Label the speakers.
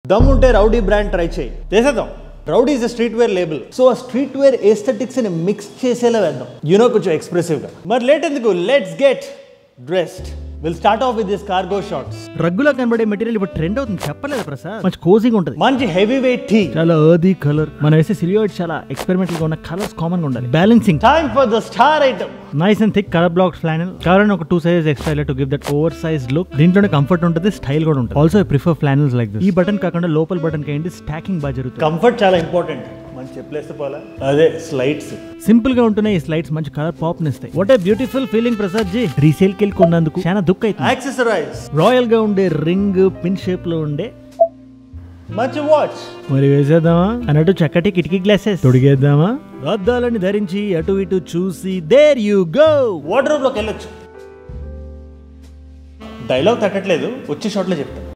Speaker 1: దమ్ముంటే rowdy brand try చేయి చేసేద్దాం Rowdy is street wear label so ఆ స్ట్రీట్ వేర్ ఎస్థెటిక్స్ ని మిక్స్ చేసేలా వేద్దాం యూనో కొంచెం ఎక్స్ప్రెసివ్ గా మరి లేట్ ఎందుకు let's get dressed will start off with this cargo shorts
Speaker 2: రగ్గులా కనబడే మెటీరియల్ ఇప్పుడు ట్రెండ్ అవుతుంది చెప్పలేదు ప్రసాద్ మంచి కోజింగ్ ఉంటుంది
Speaker 1: మంచి హెవీ వెయిట్ టీ
Speaker 2: చాలా అర్దీ కలర్ మనం వేసే సిలియోయిడ్ చాలా ఎక్స్పెరిమెంటల్ గా ఉన్న కలర్స్ కామన్ గా ఉండాలి balancing
Speaker 1: time for the star item
Speaker 2: nice and thick colour black flannel కావాలని ఒక two sizes extra to give that over size look దీంట్లోనే కంఫర్ట్ ఉంటుంది స్టైల్ కూడా ఉంటుంది also I prefer flannels like this ఈ button కాకుండా లోపల బటన్ కి ఏంటి స్టాకింగ్ బాగా జరుగుతుంది
Speaker 1: కంఫర్ట్ చాలా ఇంపార్టెంట్ మంచి చెప్పలేస్తే పోలా అదే స్లైడ్స్
Speaker 2: సింపుల్ గా ఉంటున్నాయి ఈ స్లైడ్స్ మంచి కలర్ పాప్ ఇస్తాయి what a beautiful feeling Prasad ji resale కి కొన్నందుకు చాలా దుఃఖ అవుతుంది
Speaker 1: యాక్సెసరైజ్
Speaker 2: రాయల్ గా ఉండే రింగ్ పిన్ షేప్ లో ఉండే
Speaker 1: మంచి వాచ్
Speaker 2: మరి వేసేద్దామా అన్నట్టు చక్కటి కిటికీ గ్లాసెస్ తొడిగేద్దామా అద్దాలని ధరించి అటు ఇటు చూసి దేర్ యు గో
Speaker 1: వార్డ్రోబ్ లోకి వెళ్ళొచ్చు డైలాగ్ తట్టట్లేదు వచ్చే షాట్లో చెప్తాను